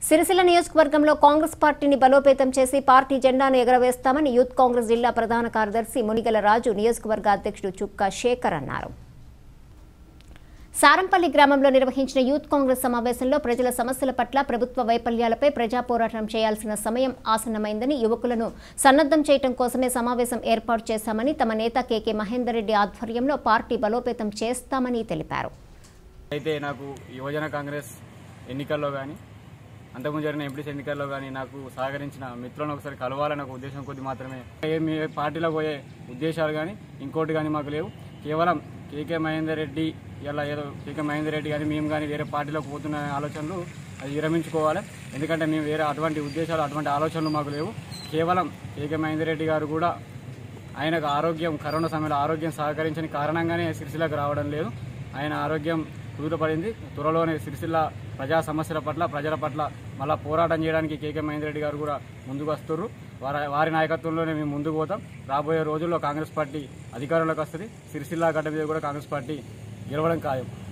సిరిసిల్ల నియోజకవర్గంలో కాంగ్రెస్ పార్టీని బలోపేతం చేసి పార్టీ జెండాను ఎగరవేస్తామని యూత్ కాంగ్రెస్ జిల్లా ప్రధాన కార్యదర్శి మునిగల రాజు నియోజకవర్గ అధ్యక్షుడు చుక్కా శేఖర్ అన్నారు సారంపల్లి గ్రామంలో నిర్వహించిన యూత్ కాంగ్రెస్ సమావేశంలో ప్రజల సమస్యల పట్ల ప్రభుత్వ వైఫల్యాలపై ప్రజా పోరాటం చేయాల్సిన సమయం ఆసన్నమైందని యువకులను సన్నద్ధం చేయడం కోసమే సమావేశం ఏర్పాటు చేశామని తమ నేత కేకే మహేందర్ రెడ్డి ఆధ్వర్యంలో పార్టీ బలోపేతం చేస్తామని తెలిపారు అయితే నాకు యువజన కాంగ్రెస్ ఎన్నికల్లో కానీ అంతకుముందు జరిగిన ఎంపీసీ ఎన్నికల్లో కానీ నాకు సహకరించిన మిత్రులను ఒకసారి కలవాలన్న ఒక ఉద్దేశం కొద్ది మాత్రమే ఏ మీ పార్టీలో పోయే ఉద్దేశాలు కానీ ఇంకోటి కానీ మాకు లేవు కేవలం కేకే మహేందర్ రెడ్డి ఇలా ఏదో కేకే మహేందర్ రెడ్డి కానీ మేము కానీ వేరే పార్టీలోకి పోతున్న ఆలోచనలు అది విరమించుకోవాలి ఎందుకంటే మేము వేరే అటువంటి ఉద్దేశాలు అటువంటి ఆలోచనలు మాకు లేవు కేవలం కేకే మహేందర్ రెడ్డి గారు కూడా ఆయనకు ఆరోగ్యం కరోనా సమయంలో ఆరోగ్యం సహకరించని కారణంగానే సిరిసిల్లకు రావడం లేదు ఆయన ఆరోగ్యం కుదుటపడింది త్వరలోనే సిరిసిల్ల ప్రజా సమస్యల పట్ల ప్రజల పట్ల మళ్ళా పోరాటం చేయడానికి కేకే మహేందర్ రెడ్డి గారు కూడా ముందుకు వస్తున్నారు వారి వారి నాయకత్వంలోనే మేము ముందుకు పోతాం రాబోయే రోజుల్లో కాంగ్రెస్ పార్టీ అధికారంలోకి వస్తుంది సిరిసిల్ల గడ్డ మీద కూడా కాంగ్రెస్ పార్టీ గెలవడం ఖాయం